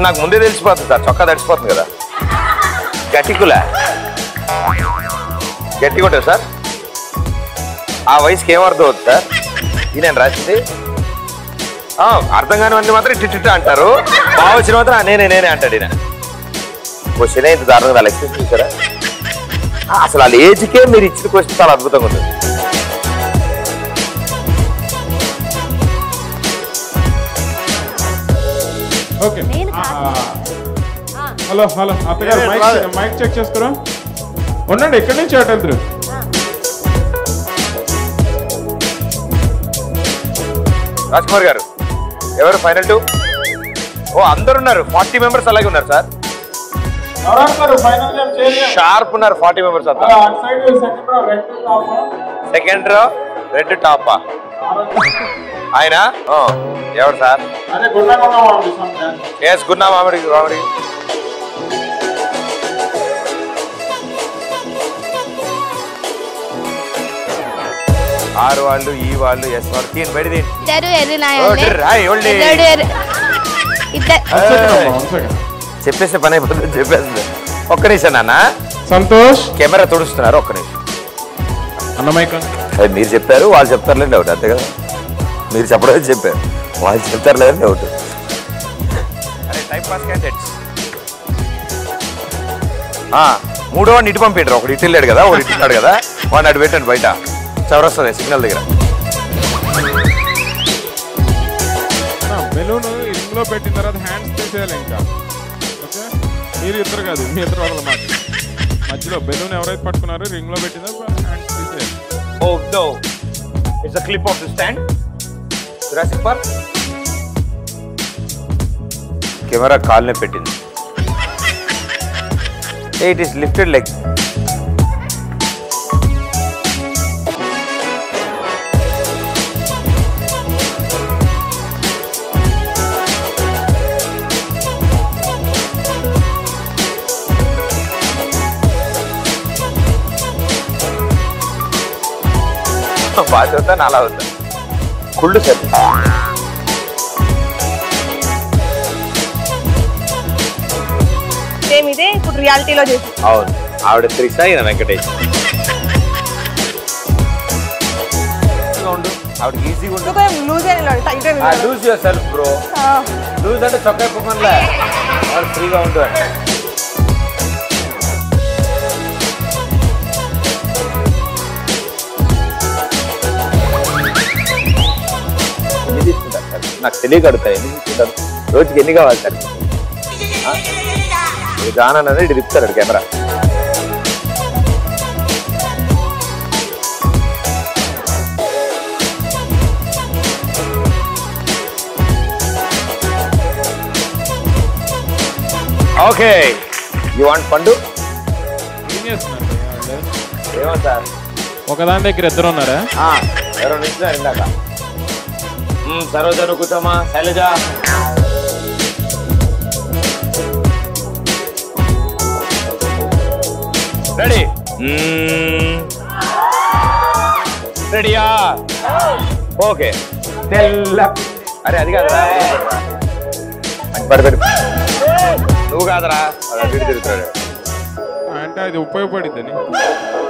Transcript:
నాకు ముందే తెలిసిపోతుంది సార్ చొక్కా తడిసిపోతుంది కదా గట్టికులా గట్టిగా ఉంటుంది సార్ ఆ వయసుకి ఏం అర్థం అవుతుంది సార్ ఇది నేను రాసింది ఆ, అర్థం కానివన్నీ మాత్రం ఇట్టి అంటారు బాగా వచ్చిన మాత్రం "ఆ, నేనే నేనే అంటాడు ఈయన క్వశ్చన్ ఇంత దారుణంగా వాళ్ళ ఎక్స్ప్రెస్ చూసారా ఆ, అసలు వాళ్ళ ఏజ్కే మీరు ఇచ్చిన క్వశ్చన్ చాలా అద్భుతంగా ఉంది ఓకే నేను కాదు. ఆ, హలో హలో అత్తగారు ఏ, మైక్ రాలే. మైక్ చెక్ చేసుకోరా ఉండండి ఎక్కడి నుంచి అటు వెళ్తారు రాజ్కుమార్ గారు ఎవరు ఫైనల్ టూ ఓ అందరు ఉన్నారు ఫార్టీ మెంబర్స్ అలాగే ఉన్నారు సార్ ఎవరంటారు ఫైనల్ గా చేయాలి షార్ప్ ఉన్నారు ఫార్టీ మెంబర్స్ అంతా అటు side second row red top second row red టాపా ఆయన ఓ, ఎవరు సార్ అదే గుండకొండ పంపిస్తాం ఎస్ గున్నా మామిడి మామిడి ఆరు వాళ్ళు ఈ వాళ్ళు ఎస్ వాళ్ళు తీన్ బయట తీన్ ఇద్దరు ఎర్రినాయ ఓ, డ్రా, ఎవళ్ళి? ఇద్దరు ఎర్రి ఇద్దరు చెప్పేస్తే పని అయిపోతుంది చెప్పేస్తుంది ఒక్క నిమిషం నాన్న సంతోష్ కెమెరా తుడుస్తున్నారు ఒక్క నిమిషం అన్న మైక్ అది మీరు చెప్పారు వాళ్ళు చెప్తారులేండి డౌట్ అంతే కదా మీరు చెప్పడం చెప్పారు వాళ్ళు చెప్తారు లేదని డౌట్ అరే టైం పాస్ క్యాండిడేట్స్ మూడో వాడిని ఇటు పంపిండ్రు ఒకటి ఇటు వెళ్ళాడు కదా ఒకటి ఇటు ఉన్నాడు కదా వాడిని అటు పెట్టండి బయట చవరస్తుంది సిగ్నల్ దగ్గర బెలూన్ రింగ్ లో పెట్టిన తర్వాత హ్యాండ్స్ తీసేయాలి ఇంకా ఓకే మీరు ఇద్దరు కాదు మీ ఇద్దరు వాళ్ళ మాట మధ్యలో బెలూన్ ఎవరైతే పట్టుకున్నారో రింగ్ లో పెట్టిందో హ్యాండ్స్ తీసేయాలి oh no it's a clip of the stand Jurassic Park camera కాల్నే పెట్టింది ఇట్ ఈస్ లిఫ్టెడ్ లెగ్ బాగా చదువుతాను అలా అవుతా కుళ్ళు సార్ సేమ్ ఇదే ఇప్పుడు రియాలిటీలో చేసి అవును ఆవిడ త్రిష ఈయన వెంకటేష్ ఉండు ఆవిడకి ఈజీగా ఉండు కొంచెం లూజ్ అయిన టైట్ అయింది loose yourself bro loose అంటే చొక్కా ఇప్పకుండా ఆవిడ ఫ్రీగా ఉండు అంటే ఎన్ని తీసుకుంటారు సార్ నాకు తెలియక అడుగుతాయి ఎన్ని తీసుకుంటారు రోజుకి ఎన్ని కావాలి సార్ ఆ? ఇది గానా అనేది ఇటు తిప్పుతారు కెమెరా ఓకే యూ వాంట్ పండు ఏం చేస్తున్నారు వాళ్ళు? ఏమో సార్ ఒకదాని దగ్గర ఇద్దరు ఉన్నారా ఎవరో నిల్చున్నారు ఇందాక మ్మ్, సరోజ నువ్వు కూర్చోమా శైలజ రెడీ రెడీయా ఓకే తెల్ల అరే అది కాదురా పడిపెడు నువ్వు కాదురా అలా వీడు తిరుగుతాడు అంటే అది ఉపయోగపడిద్దని